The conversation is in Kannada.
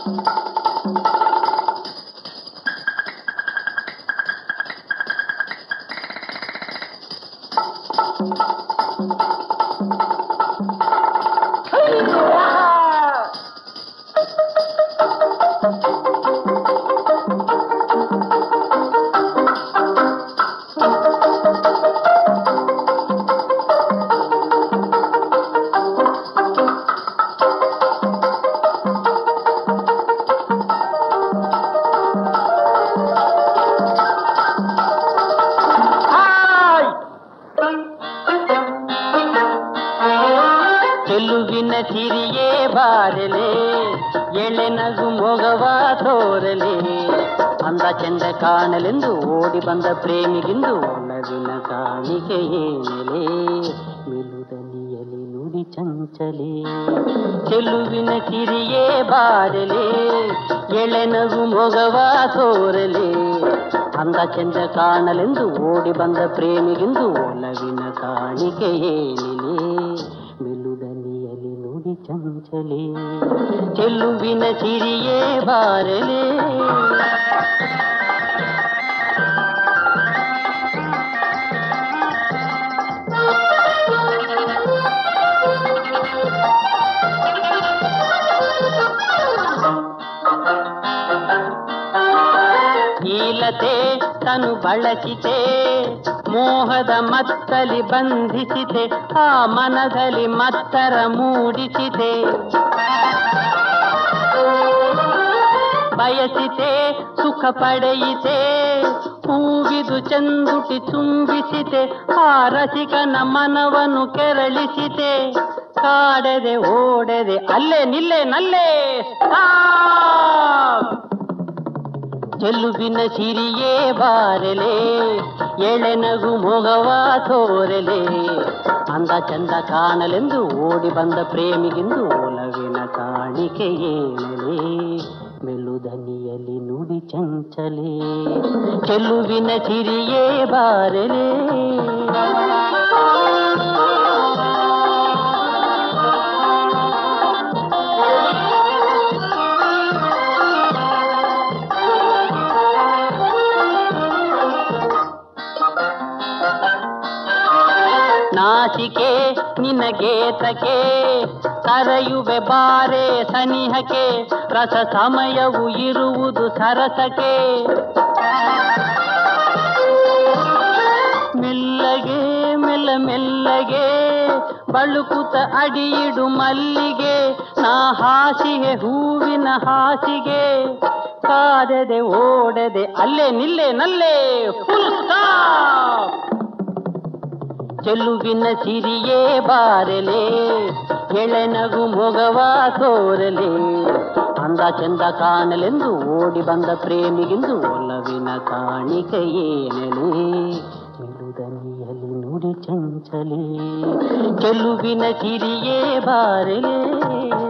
ಹಾಯ್ ಚೆಲುವಿನ ಸಿರಿಯೇ ಬಾರಲೆ ಎಳೆ ನಗು ಮೊಗವ ತೋರಲೆ ಅಂದ ಚಂದ ಕಾಣಲೆಂದು ಓಡಿ ಬಂದ ಪ್ರೇಮಿಗಿಂದು ಒಲವಿನ ಕಾಣಿಕೆ ಏನೆಲೆ ಮೆಲುದನಿಯಲಿ ನುಡಿ ಚಂಚಲೆ ಚೆಲುವಿನ ಸಿರಿಯೇ ಬಾರಲೆ ಎಳೆ ನಗು ಮೊಗವ ತೋರಲೆ ಅಂದ ಚಂದ ಕಾಣಲೆಂದು ಓಡಿ ಬಂದ ಪ್ರೇಮಿಗಿಂದು ಒಲವಿನ ಕಾಣಿಕೆ ಏನಿಲೆ ಮೆಲುದನಿಯಲಿ ನುಡಿ ಚಂಚಲೆ ಚೆಲುವಿನ ಸಿರಿಯೇ ಬಾರಲೆ ಈಲತೆ ತನು ಬಳಸಿತೆ ಮೋಹದ ಮತ್ತಲಿ ಬಂಧಿಸಿತೆ ಆ ಮನದಲ್ಲಿ ಮತ್ತರ ಮೂಡಿಸಿತೆ ಬಯಸಿತೆ ಸುಖ ಪಡೆಯಿತೆ ಹೂವಿದು ಚಂದುಟಿ ತುಂಬಿಸಿತೆ ಆ ರಸಿಕನ ಮನವನ್ನು ಕೆರಳಿಸಿತೆ ಕಾಡದೆ ಓಡದೆ ಅಲ್ಲೇ ನಿಲ್ಲೆ ನಲ್ಲೇ stop! ಚೆಲುವಿನ ಸಿರಿಯೇ ಬಾರಲೆ ಎಳೆ ನಗು ಮೊಗವ ತೋರಲೆ ಅಂದ ಚಂದ ಕಾಣಲೆಂದು ಓಡಿ ಬಂದ ಪ್ರೇಮಿಗಿಂದು ಒಲವಿನ ಕಾಣಿಕೆ ಏಳಲೆ ಮೆಲುದನಿಯಲ್ಲಿ ನುಡಿ ಚಂಚಲೆ ಚೆಲುವಿನ ಸಿರಿಯೇ ಬಾರಲೆ ನಾಚಿಕೆ ನಿನಗೇತಕೆ ಕರೆಯುವೆ ಬಾರೆ ಸನಿಹಕ್ಕೆ ರಸ ಸಮಯವು ಇರುವುದು ಸರಸಕ್ಕೆ ಮೆಲ್ಲಗೆ ಮೆಲ್ಲ ಮೆಲ್ಲಗೆ ಬಳುಕುತ ಅಡಿಯಿಡು ಮಲ್ಲಿಗೆ ನಾ ಹಾಸಿಗೆ ಹೂವಿನ ಹಾಸಿಗೆ ಕಾದದೆ ಓಡದೆ ಅಲ್ಲೇ ನಿಲ್ಲೆ ನಲ್ಲೇ ಫುಲ್ ಸ್ಟಾಪ್ ಚೆಲುವಿನ ಸಿರಿಯೇ ಬಾರಲೆ ಎಳೆನಗು ಮೊಗವ ತೋರಲೆ ಅಂದ ಚಂದ ಕಾಣಲೆಂದು ಓಡಿ ಬಂದ ಪ್ರೇಮಿಗಿಂದು ಒಲವಿನ ಕಾಣಿಕೆ ಏನೆಲೆ ಮಿಲುದನಿಯಲ್ಲಿ ನುಡಿ ಚಂಚಲೆ ಚೆಲುವಿನ ಸಿರಿಯೇ ಬಾರಲೆ